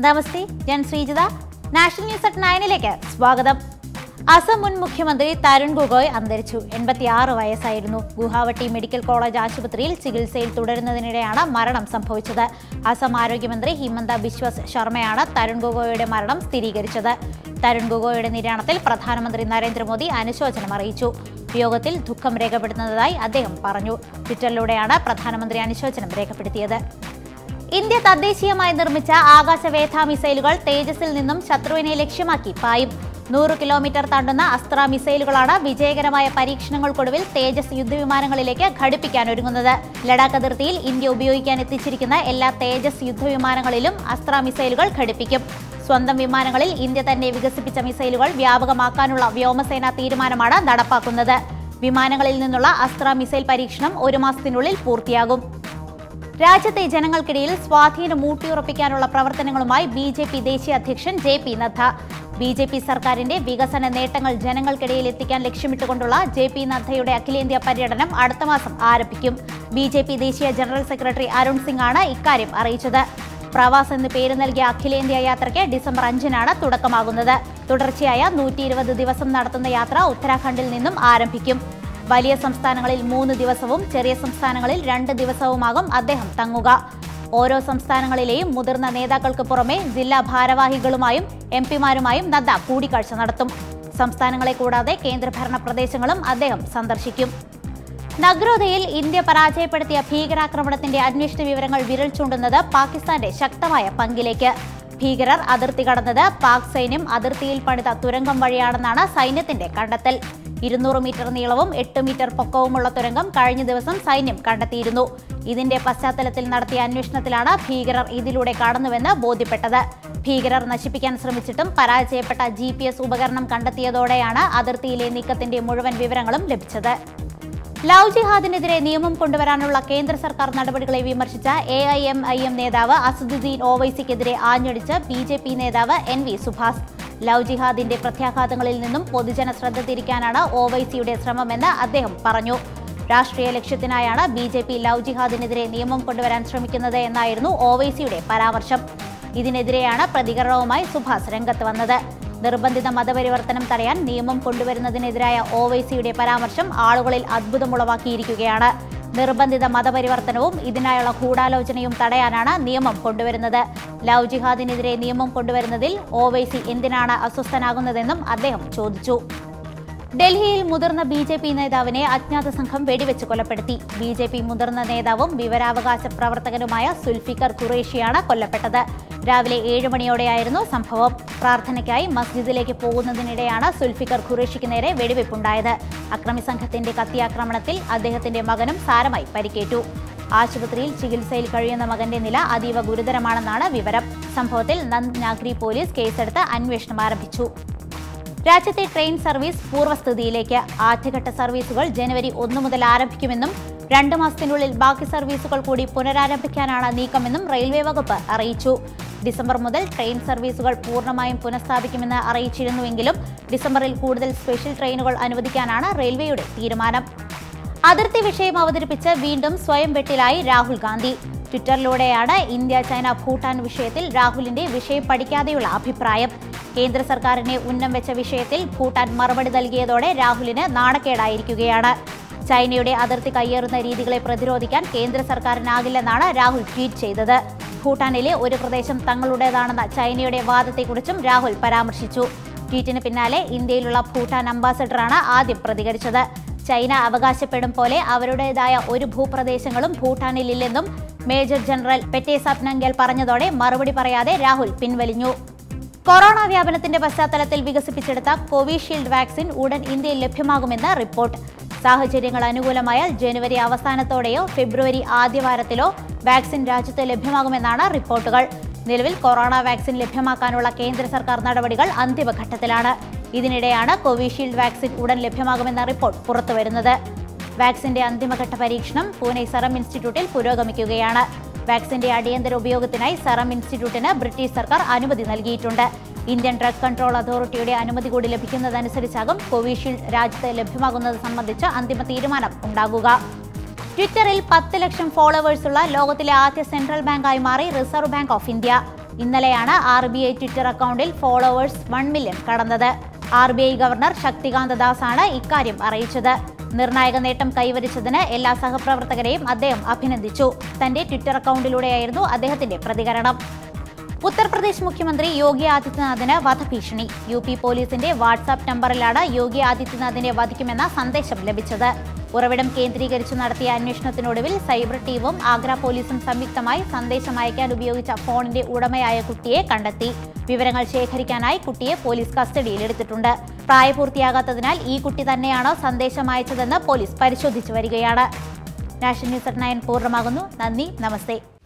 നമസ്തേ ഞാൻ Sreejitha national news at നയനിലേക്ക് സ്വാഗതം അസം മുൻ മുഖ്യമന്ത്രി തരുൺ ഗൊഗോയ് അന്തരിച്ചു എൺപത്തിയാറ് വയസ്സായിരുന്നു ഗുവാഹട്ടി മെഡിക്കൽ കോളേജ് ആശുപത്രിയിൽ ചികിത്സയിൽ തുടരുന്നതിനിടെയാണ് മരണം സംഭവിച്ചത് അസം ആരോഗ്യമന്ത്രി ഹിമന്ത ബിശ്വസ് ശർമ്മയാണ് തരുൺ ഗൊഗോയുടെ മരണം സ്ഥിരീകരിച്ചത് തരുൺ ഗൊഗോയുടെ നിര്യാണത്തിൽ പ്രധാനമന്ത്രി നരേന്ദ്രമോദി അനുശോചനം അറിയിച്ചു വിയോഗത്തിൽ ദുഃഖം രേഖപ്പെടുത്തുന്നതായി അദ്ദേഹം പറഞ്ഞു ട്വിറ്ററിലൂടെയാണ് പ്രധാനമന്ത്രി അനുശോചനം രേഖപ്പെടുത്തിയത് ഇന്ത്യ തദ്ദേശീയമായി നിർമ്മിച്ച ആകാശവേധ മിസൈലുകൾ തേജസിൽ നിന്നും ശത്രുവിനെ ലക്ഷ്യമാക്കി പായും നൂറ് കിലോമീറ്റർ താണ്ടുന്ന അസ്ത്ര മിസൈലുകളാണ് വിജയകരമായ പരീക്ഷണങ്ങൾക്കൊടുവിൽ തേജസ് യുദ്ധവിമാനങ്ങളിലേക്ക് ഘടിപ്പിക്കാൻ ഒരുങ്ങുന്നത് ലഡാക്ക് അതിർത്തിയിൽ ഇന്ത്യ ഉപയോഗിക്കാൻ എത്തിച്ചിരിക്കുന്ന എല്ലാ തേജസ് യുദ്ധവിമാനങ്ങളിലും അസ്ത്ര മിസൈലുകൾ ഘടിപ്പിക്കും സ്വന്തം വിമാനങ്ങളിൽ ഇന്ത്യ തന്നെ വികസിപ്പിച്ച മിസൈലുകൾ വ്യാപകമാക്കാനുള്ള വ്യോമസേന തീരുമാനമാണ് നടപ്പാക്കുന്നത് വിമാനങ്ങളിൽ നിന്നുള്ള അസ്ത്ര മിസൈൽ പരീക്ഷണം ഒരു മാസത്തിനുള്ളിൽ പൂർത്തിയാകും രാജ്യത്തെ ജനങ്ങൾക്കിടയിൽ സ്വാധീനം ഊട്ടിയുറപ്പിക്കാനുള്ള പ്രവർത്തനങ്ങളുമായി ബി ജെ പി ദേശീയ അധ്യക്ഷൻ J P Nadda B J P സർക്കാരിന്റെ വികസന നേട്ടങ്ങൾ ജനങ്ങൾക്കിടയിൽ എത്തിക്കാൻ ലക്ഷ്യമിട്ടുകൊണ്ടുള്ള ജെ പി നദ്ദയുടെ അഖിലേന്ത്യാ പര്യടനം അടുത്ത മാസം ആരംഭിക്കും ബി ജെ പി ദേശീയ ജനറൽ സെക്രട്ടറി അരുൺ സിംഗ് ആണ് ഇക്കാര്യം അറിയിച്ചത് പ്രവാസ് എന്ന് പേര് നൽകിയ അഖിലേന്ത്യാ യാത്രയ്ക്ക് ഡിസംബർ അഞ്ചിനാണ് തുടക്കമാകുന്നത് തുടർച്ചയായ നൂറ്റി ഇരുപത് ദിവസം നടത്തുന്ന യാത്ര ഉത്തരാഖണ്ഡിൽ നിന്നും ആരംഭിക്കും വലിയ സംസ്ഥാനങ്ങളിൽ മൂന്ന് ദിവസവും ചെറിയ സംസ്ഥാനങ്ങളിൽ രണ്ട് ദിവസവുമാകും അദ്ദേഹം തങ്ങുക ഓരോ സംസ്ഥാനങ്ങളിലെയും മുതിർന്ന നേതാക്കൾക്ക് പുറമെ ജില്ലാ ഭാരവാഹികളുമായും എം പിമാരുമായും നദ്ദ കൂടിക്കാഴ്ച നടത്തും സംസ്ഥാനങ്ങളെ കൂടാതെ കേന്ദ്രഭരണ പ്രദേശങ്ങളും അദ്ദേഹം സന്ദർശിക്കും നഗ്രോദയിൽ ഇന്ത്യ പരാജയപ്പെടുത്തിയ ഭീകരാക്രമണത്തിന്റെ അന്വേഷണ വിവരങ്ങൾ വിരൽ ചൂണ്ടുന്നത് പാകിസ്ഥാന്റെ ശക്തമായ പങ്കിലേക്ക് ഭീകരർ അതിർത്തി കടന്നത് പാക് സൈന്യം അതിർത്തിയിൽ പണിത തുരങ്കം വഴിയാണെന്നാണ് സൈന്യത്തിന്റെ കണ്ടെത്തൽ ഇരുന്നൂറ് മീറ്റർ നീളവും എട്ട് മീറ്റർ പൊക്കവുമുള്ള തുരങ്കം കഴിഞ്ഞ ദിവസം സൈന്യം കണ്ടെത്തിയിരുന്നു ഇതിന്റെ പശ്ചാത്തലത്തിൽ നടത്തിയ അന്വേഷണത്തിലാണ് ഭീകരർ ഇതിലൂടെ കടന്നുവെന്ന് ബോധ്യപ്പെട്ടത് ഭീകരർ നശിപ്പിക്കാൻ ശ്രമിച്ചിട്ടും പരാജയപ്പെട്ട ജി ഉപകരണം കണ്ടെത്തിയതോടെയാണ് അതിർത്തിയിലെ നീക്കത്തിന്റെ മുഴുവൻ വിവരങ്ങളും ലഭിച്ചത് ലവ് ജിഹാദിനെതിരെ നിയമം കൊണ്ടുവരാനുള്ള കേന്ദ്ര സർക്കാർ നടപടികളെ വിമർശിച്ച A I M I M നേതാവ് അസദുദ്ദീൻ ഓവൈസിക്കെതിരെ ആഞ്ഞടിച്ച് ബി ജെ പി നേതാവ് എൻ വി സുഭാസ് ലവ് ജിഹാദിന്റെ പ്രത്യാഘാതങ്ങളിൽ നിന്നും പൊതുജന ശ്രദ്ധ തിരിക്കാനാണ് ഓവൈസിയുടെ ശ്രമമെന്ന് അദ്ദേഹം പറഞ്ഞു രാഷ്ട്രീയ ലക്ഷ്യത്തിനായാണ് ബി ജെ പി ലവ് ജിഹാദിനെതിരെ നിയമം കൊണ്ടുവരാൻ ശ്രമിക്കുന്നത് എന്നായിരുന്നു ഓവൈസിയുടെ പരാമർശം ഇതിനെതിരെയാണ് പ്രതികരണവുമായി സുഭാസ് രംഗത്ത് വന്നത് നിർബന്ധിത മതപരിവർത്തനം തടയാൻ നിയമം കൊണ്ടുവരുന്നതിനെതിരായ ഒവൈസിയുടെ പരാമർശം ആളുകളിൽ അത്ഭുതമുളവാക്കിയിരിക്കുകയാണ് നിർബന്ധിത മതപരിവർത്തനവും ഇതിനായുള്ള ഗൂഢാലോചനയും തടയാനാണ് നിയമം കൊണ്ടുവരുന്നത് ലവ് ജിഹാദിനെതിരെ നിയമം കൊണ്ടുവരുന്നതിൽ ഒവൈസി എന്തിനാണ് അസ്വസ്ഥനാകുന്നതെന്നും അദ്ദേഹം ചോദിച്ചു ഡൽഹിയിൽ മുതിർന്ന ബി ജെ പി നേതാവിനെ അജ്ഞാത സംഘം വെടിവെച്ച് കൊലപ്പെടുത്തി ബി ജെ പി മുതിർന്ന നേതാവും വിവരാവകാശ പ്രവർത്തകനുമായ സുൽഫിക്കർ ഖുറേഷിയാണ് കൊല്ലപ്പെട്ടത് രാവിലെ ഏഴ് മണിയോടെയായിരുന്നു സംഭവം പ്രാർത്ഥനയ്ക്കായി മസ്ജിദിലേക്ക് പോകുന്നതിനിടെയാണ് സുൽഫിക്കർ ഖുറേഷിക്ക് നേരെ വെടിവെപ്പുണ്ടായത് അക്രമി സംഘത്തിന്റെ കത്തിയാക്രമണത്തിൽ അദ്ദേഹത്തിന്റെ മകനും സാരമായി പരിക്കേറ്റു ആശുപത്രിയിൽ ചികിത്സയിൽ കഴിയുന്ന മകന്റെ നില അതീവ ഗുരുതരമാണെന്നാണ് വിവരം സംഭവത്തിൽ നന്ദ് നാഗ്രി പോലീസ് കേസെടുത്ത് അന്വേഷണം ആരംഭിച്ചു രാജ്യത്തെ ട്രെയിൻ സർവീസ് പൂർവ്വസ്ഥിതിയിലേക്ക് ആദ്യഘട്ട സർവീസുകൾ ജനുവരി ഒന്ന് മുതൽ ആരംഭിക്കുമെന്നും രണ്ട് മാസത്തിനുള്ളിൽ ബാക്കി സർവീസുകൾ കൂടി പുനരാരംഭിക്കാനാണ് നീക്കമെന്നും റെയിൽവേ വകുപ്പ് അറിയിച്ചു ഡിസംബർ മുതൽ ട്രെയിൻ സർവീസുകൾ പൂർണ്ണമായും പുനഃസ്ഥാപിക്കുമെന്ന് അറിയിച്ചിരുന്നുവെങ്കിലും ഡിസംബറിൽ കൂടുതൽ സ്പെഷ്യൽ ട്രെയിനുകൾ അനുവദിക്കാനാണ് റെയിൽവേയുടെ തീരുമാനം അതിർത്തി വിഷയം അവതരിപ്പിച്ച് വീണ്ടും സ്വയം വെട്ടിലായി രാഹുൽ ഗാന്ധി ട്വിറ്ററിലൂടെയാണ് ഇന്ത്യ ചൈന ഭൂട്ടാൻ വിഷയത്തിൽ രാഹുലിന്റെ വിഷയം പഠിക്കാതെയുള്ള അഭിപ്രായം കേന്ദ്ര സർക്കാരിനെ ഉന്നം വെച്ച വിഷയത്തിൽ ഭൂട്ടാൻ മറുപടി നൽകിയതോടെ രാഹുലിന് നാണക്കേടായിരിക്കുകയാണ് ചൈനയുടെ അതിർത്തി കയ്യേറുന്ന രീതികളെ പ്രതിരോധിക്കാൻ കേന്ദ്ര സർക്കാരിനാകില്ലെന്നാണ് രാഹുൽ ട്വീറ്റ് ചെയ്തത് ഭൂട്ടാനിലെ ഒരു പ്രദേശം തങ്ങളുടേതാണെന്ന ചൈനയുടെ വാദത്തെക്കുറിച്ചും രാഹുൽ പരാമർശിച്ചു ട്വീറ്റിന് പിന്നാലെ ഇന്ത്യയിലുള്ള ഭൂട്ടാൻ അംബാസഡറാണ് ആദ്യം പ്രതികരിച്ചത് ചൈന അവകാശപ്പെടും പോലെ അവരുടേതായ ഒരു ഭൂപ്രദേശങ്ങളും ഭൂട്ടാനിലില്ലെന്നും മേജർ ജനറൽ പെറ്റേസാപ് നങ്കൽ പറഞ്ഞതോടെ മറുപടി പറയാതെ രാഹുൽ പിൻവലിഞ്ഞു കൊറോണ വ്യാപനത്തിന്റെ പശ്ചാത്തലത്തിൽ വികസിപ്പിച്ചെടുത്ത കോവിഷീൽഡ് വാക്സിൻ ഉടൻ ഇന്ത്യയിൽ ലഭ്യമാകുമെന്ന് റിപ്പോർട്ട് സാഹചര്യങ്ങൾ അനുകൂലമായാൽ ജനുവരി അവസാനത്തോടെയോ ഫെബ്രുവരി ആദ്യവാരത്തിലോ വാക്സിൻ രാജ്യത്ത് ലഭ്യമാകുമെന്നാണ് റിപ്പോർട്ടുകൾ നിലവിൽ കൊറോണ വാക്സിൻ ലഭ്യമാക്കാനുള്ള കേന്ദ്ര സർക്കാർ നടപടികൾ അന്തിമഘട്ടത്തിലാണ് ഇതിനിടെയാണ് കോവിഷീൽഡ് വാക്സിൻ ഉടൻ ലഭ്യമാകുമെന്ന റിപ്പോർട്ട് പുറത്തുവരുന്നത് വാക്സിന്റെ അന്തിമഘട്ട പരീക്ഷണം പൂനെ സെറം ഇൻസ്റ്റിറ്റ്യൂട്ടിൽ പുരോഗമിക്കുകയാണ് വാക്സിന്റെ അടിയന്തര ഉപയോഗത്തിനായി സെറം ഇൻസ്റ്റിറ്റ്യൂട്ടിന് ബ്രിട്ടീഷ് സർക്കാർ അനുമതി നൽകിയിട്ടുണ്ട് ഇന്ത്യൻ ഡ്രഗ് കൺട്രോൾ അതോറിറ്റിയുടെ അനുമതി കൂടി ലഭിക്കുന്നതനുസരിച്ചാകും കോവിഷീൽഡ് രാജ്യത്ത് ലഭ്യമാകുന്നത് സംബന്ധിച്ച് അന്തിമ തീരുമാനം ഉണ്ടാകുക ട്വിറ്ററിൽ പത്ത് ലക്ഷം ഫോളോവേഴ്സുള്ള ലോകത്തിലെ ആദ്യ സെൻട്രൽ ബാങ്കായി മാറി റിസർവ് ബാങ്ക് ഓഫ് ഇന്ത്യ ഇന്നലെയാണ് ആർ ബി ഐ ട്വിറ്റർ അക്കൗണ്ടിൽ ഫോളോവേഴ്സ് വൺ മില്യൺ കടന്നത് R B I governor Shaktikanta Das ആണ് ഇക്കാര്യം അറിയിച്ചത് നിർണായക നേട്ടം കൈവരിച്ചതിന് എല്ലാ സഹപ്രവർത്തകരെയും അദ്ദേഹം അഭിനന്ദിച്ചു തന്റെ ട്വിറ്റർ അക്കൗണ്ടിലൂടെയായിരുന്നു അദ്ദേഹത്തിന്റെ പ്രതികരണം ഉത്തർപ്രദേശ് മുഖ്യമന്ത്രി യോഗി ആദിത്യനാഥിന് വധഭീഷണി യു പി പോലീസിന്റെ വാട്സാപ്പ് നമ്പറിലാണ് യോഗി ആദിത്യനാഥിനെ വധിക്കുമെന്ന സന്ദേശം ലഭിച്ചത് ഉറവിടം കേന്ദ്രീകരിച്ച് നടത്തിയ അന്വേഷണത്തിനൊടുവിൽ സൈബർ ടീമും ആഗ്ര പോലീസും സംയുക്തമായി സന്ദേശം അയക്കാൻ ഉപയോഗിച്ച ഫോണിന്റെ ഉടമയായ കുട്ടിയെ കണ്ടെത്തി വിവരങ്ങൾ ശേഖരിക്കാനായി കുട്ടിയെ പോലീസ് കസ്റ്റഡിയിലെടുത്തിട്ടുണ്ട് പ്രായപൂർത്തിയാകാത്തതിനാൽ ഈ കുട്ടി തന്നെയാണോ സന്ദേശം അയച്ചതെന്ന് പോലീസ് പരിശോധിച്ചു വരികയാണ് നാഷണൽ ന്യൂസ് അറ്റ് നയൻ പൂർണ്ണമാകുന്നു നന്ദി നമസ്തേ